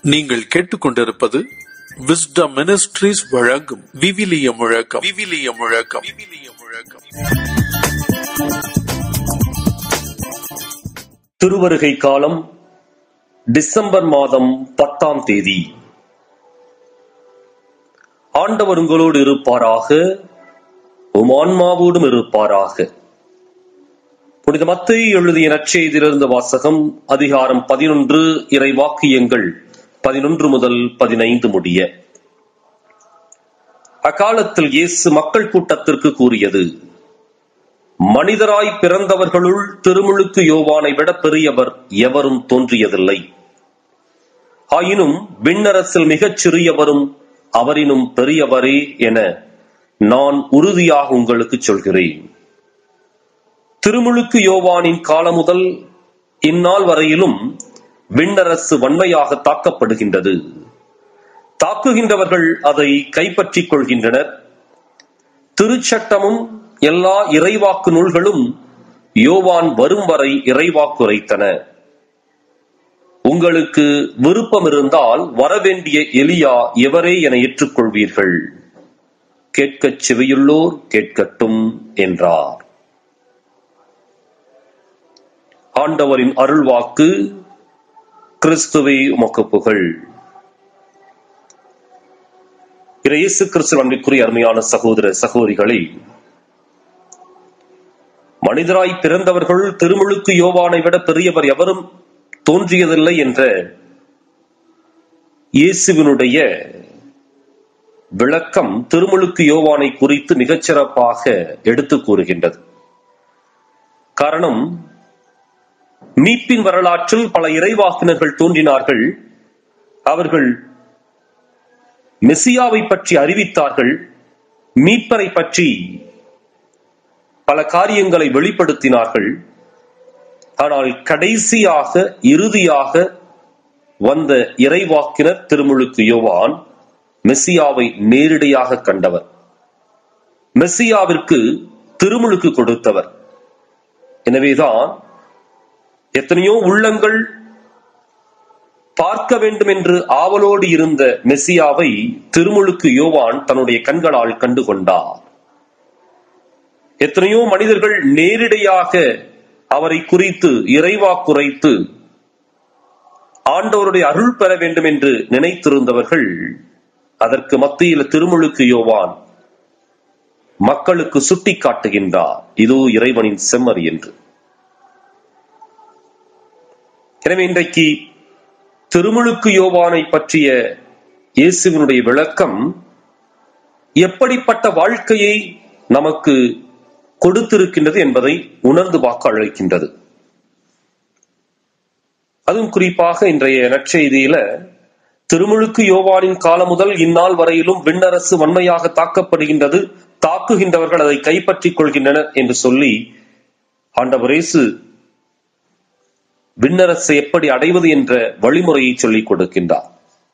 நீங்கள் கேட்டுக்கொண்டிருப்பது wisdom ministries வழங்கும் விவிலிய முழக்கம் விவிலிய முழக்கம் விவிலிய முழக்கம் திருவருகை காலம் டிசம்பர் மாதம் பத்தாம் தேதி ஆண்டவர் உங்களோடு இருப்பாராக உம் ஆன்மாவோடும் இருப்பாராக புனித மத்தேயு எழுதிய நற்செய்தியிலிருந்து வாசகம் அதிகாரம் பதினொன்று இறை வாக்கியங்கள் பதினொன்று முதல் பதினைந்து முடிய அக்காலத்தில் இயேசு மக்கள் கூட்டத்திற்கு கூறியது மனிதராய் பிறந்தவர்களுள் திருமுழுக்கு யோவானை விட பெரியவர் எவரும் தோன்றியதில்லை ஆயினும் விண்ணரசில் மிகச் சிறியவரும் அவரினும் பெரியவரே என நான் உறுதியாக உங்களுக்கு சொல்கிறேன் திருமுழுக்கு யோவானின் காலம் முதல் இந்நாள் வரையிலும் விண்ணரசு வன்மையாக தாக்கப்படுகின்றது தாக்குகின்றவர்கள் அதை கைப்பற்றிக் கொள்கின்றனர் திருச்சட்டமும் எல்லா இறைவாக்கு நூல்களும் யோவான் வரும் வரை இறைவாக்குரைத்தன உங்களுக்கு விருப்பம் இருந்தால் வரவேண்டிய எலியா எவரே என ஏற்றுக்கொள்வீர்கள் கேட்கச் செவியுள்ளோர் கேட்கட்டும் என்றார் ஆண்டவரின் அருள்வாக்கு கிறிஸ்துவே உமக்கு புகழ் இயேசு கிறிஸ்து அன்பிற்குரிய அருமையான சகோதர சகோதரிகளை மனிதராய் பிறந்தவர்கள் திருமுழுக்கு யோவானை விட பெரியவர் எவரும் தோன்றியதில்லை என்ற இயேசுவினுடைய விளக்கம் திருமுழுக்கு யோவானை குறித்து மிகச்சிறப்பாக எடுத்து கூறுகின்றது காரணம் மீட்பின் வரலாற்றில் பல இறைவாக்கினர்கள் தோன்றினார்கள் அவர்கள் மெசியாவை பற்றி அறிவித்தார்கள் மீட்பரை பற்றி பல காரியங்களை வெளிப்படுத்தினார்கள் ஆனால் கடைசியாக இறுதியாக வந்த இறைவாக்கினர் திருமுழுக்கு யோவான் மெஸ்ஸியாவை நேரடியாக கண்டவர் மெஸ்ஸியாவிற்கு திருமுழுக்கு கொடுத்தவர் எனவேதான் எத்தனையோ உள்ளங்கள் பார்க்க வேண்டும் என்று ஆவலோடு இருந்த மெஸ்ஸியாவை திருமுழுக்கு யோவான் தன்னுடைய கண்களால் கண்டுகொண்டார் எத்தனையோ மனிதர்கள் நேரிடையாக அவரை குறித்து இறைவா குறைத்து ஆண்டவருடைய அருள் பெற வேண்டும் என்று நினைத்திருந்தவர்கள் அதற்கு மத்தியில் திருமுழுக்கு யோவான் மக்களுக்கு சுட்டி காட்டுகின்றார் இதோ இறைவனின் செம்மறி என்று எனவே இன்றைக்கு திருமுழுக்கு யோவானை பற்றிய இயேசுவினுடைய விளக்கம் எப்படிப்பட்ட வாழ்க்கையை நமக்கு கொடுத்திருக்கின்றது என்பதை உணர்ந்து பார்க்க அழைக்கின்றது அதுவும் குறிப்பாக இன்றைய நற்செய்தியில திருமுழுக்கு யோவானின் காலம் முதல் இந்நாள் வரையிலும் விண்ணரசு வன்மையாக தாக்கப்படுகின்றது தாக்குகின்றவர்கள் அதை கைப்பற்றிக் கொள்கின்றனர் என்று சொல்லி ஆண்டவரேசு விண்ணரசை எப்படி அடைவது என்ற வழிமுறையை சொல்லிக் கொடுக்கின்றார்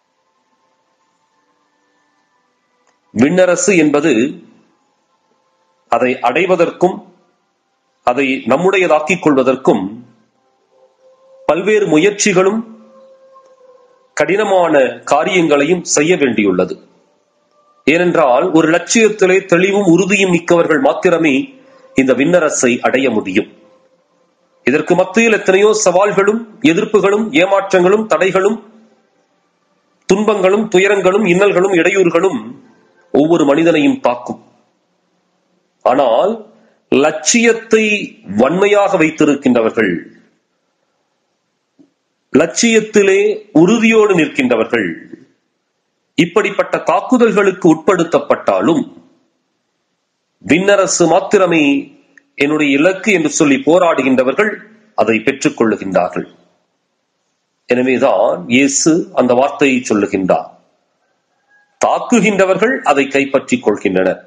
விண்ணரசு என்பது அதை அடைவதற்கும் அதை நம்முடையதாக்கிக் கொள்வதற்கும் பல்வேறு முயற்சிகளும் கடினமான காரியங்களையும் செய்ய வேண்டியுள்ளது ஏனென்றால் ஒரு லட்சியத்திலே தெளிவும் உறுதியும் மிக்கவர்கள் மாத்திரமே இந்த விண்ணரசை அடைய முடியும் இதற்கு மத்தியில் எத்தனையோ சவால்களும் எதிர்ப்புகளும் ஏமாற்றங்களும் தடைகளும் துன்பங்களும் துயரங்களும் இன்னல்களும் இடையூறுகளும் ஒவ்வொரு மனிதனையும் தாக்கும் ஆனால் லட்சியத்தை வன்மையாக வைத்திருக்கின்றவர்கள் லட்சியத்திலே உறுதியோடு நிற்கின்றவர்கள் இப்படிப்பட்ட தாக்குதல்களுக்கு உட்படுத்தப்பட்டாலும் விண்ணரசு மாத்திரமே என்னுடைய இலக்கு என்று சொல்லி போராடுகின்றவர்கள் அதை பெற்றுக் கொள்ளுகின்றார்கள் எனவேதான் இயேசு அந்த வார்த்தையை சொல்லுகின்றார் தாக்குகின்றவர்கள் அதை கைப்பற்றிக் கொள்கின்றனர்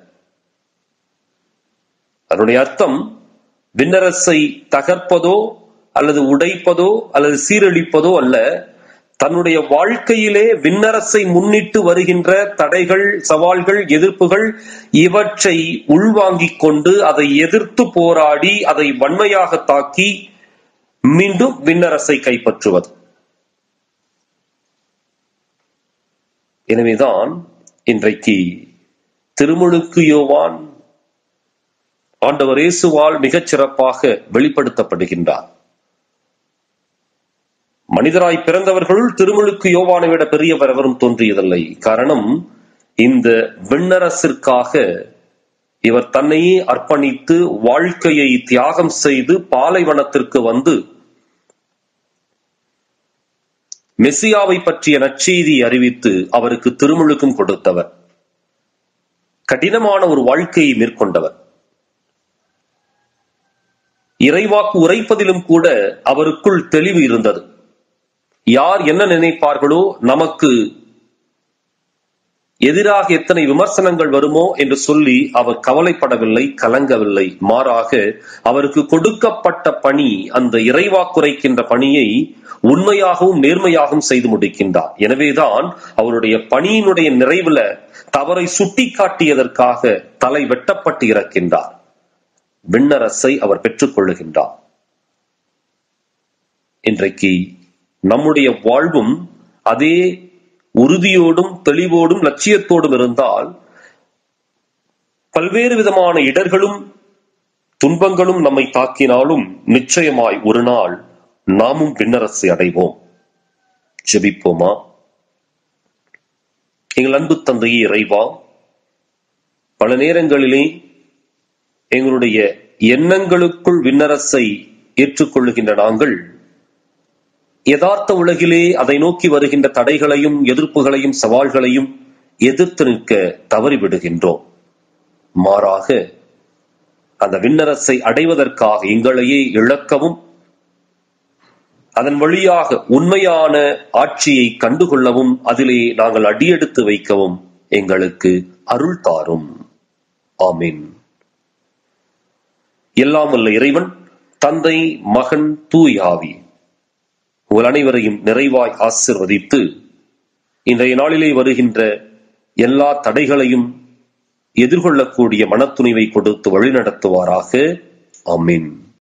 அதனுடைய அர்த்தம் விண்ணரசை தகர்ப்பதோ அல்லது உடைப்பதோ அல்லது சீரழிப்பதோ அல்ல தன்னுடைய வாழ்க்கையிலே விண்ணரசை முன்னிட்டு வருகின்ற தடைகள் சவால்கள் எதிர்ப்புகள் இவற்றை உள்வாங்கிக் கொண்டு அதை எதிர்த்து போராடி அதை வன்மையாக தாக்கி மீண்டும் விண்ணரசை கைப்பற்றுவது எனவேதான் இன்றைக்கு திருமுழுக்கு யோவான் ஆண்டவர் இயேசுவால் மிகச் சிறப்பாக வெளிப்படுத்தப்படுகின்றார் மனிதராய் பிறந்தவர்களுள் திருமுழுக்கு யோவானை விட பெரியவர் எவரும் தோன்றியதில்லை காரணம் இந்த விண்ணரசிற்காக இவர் தன்னையே அர்ப்பணித்து வாழ்க்கையை தியாகம் செய்து பாலைவனத்திற்கு வந்து மெசியாவை பற்றிய நற்செய்தி அறிவித்து அவருக்கு திருமுழுக்கும் கொடுத்தவர் கடினமான ஒரு வாழ்க்கையை மேற்கொண்டவர் இறைவாக்கு உரைப்பதிலும் கூட அவருக்குள் தெளிவு இருந்தது யார் என்ன நினைப்பார்களோ நமக்கு எதிராக எத்தனை விமர்சனங்கள் வருமோ என்று சொல்லி அவர் கவலைப்படவில்லை கலங்கவில்லை மாறாக அவருக்கு கொடுக்கப்பட்ட பணி அந்த இறைவாக்குரைக்கின்ற பணியை உண்மையாகவும் நேர்மையாகவும் செய்து முடிக்கின்றார் எனவேதான் அவருடைய பணியினுடைய நிறைவுல தவறை சுட்டி காட்டியதற்காக தலை வெட்டப்பட்டு இறக்கின்றார் விண்ணரசை அவர் பெற்றுக் கொள்ளுகின்றார் இன்றைக்கு நம்முடைய வாழ்வும் அதே உறுதியோடும் தெளிவோடும் லட்சியத்தோடும் இருந்தால் பல்வேறு விதமான இடர்களும் துன்பங்களும் நம்மை தாக்கினாலும் நிச்சயமாய் ஒரு நாள் நாமும் விண்ணரசை அடைவோம் ஜெபிப்போமா எங்கள் அன்பு தந்தையே இறைவா பல நேரங்களிலே எங்களுடைய எண்ணங்களுக்குள் விண்ணரசை ஏற்றுக்கொள்ளுகின்ற நாங்கள் யதார்த்த உலகிலே அதை நோக்கி வருகின்ற தடைகளையும் எதிர்ப்புகளையும் சவால்களையும் எதிர்த்து நிற்க தவறிவிடுகின்றோம் மாறாக அந்த விண்ணரசை அடைவதற்காக எங்களையே இழக்கவும் அதன் வழியாக உண்மையான ஆட்சியை கண்டுகொள்ளவும் அதிலே நாங்கள் அடியெடுத்து வைக்கவும் எங்களுக்கு அருள் தாரும் ஆமீன் எல்லாம் வல்ல இறைவன் தந்தை மகன் தூயாவி உங்கள் அனைவரையும் நிறைவாய் ஆசிர்வதித்து இன்றைய நாளிலே வருகின்ற எல்லா தடைகளையும் எதிர்கொள்ளக்கூடிய மனத்துணிவை கொடுத்து வழிநடத்துவாராக ஆமீன்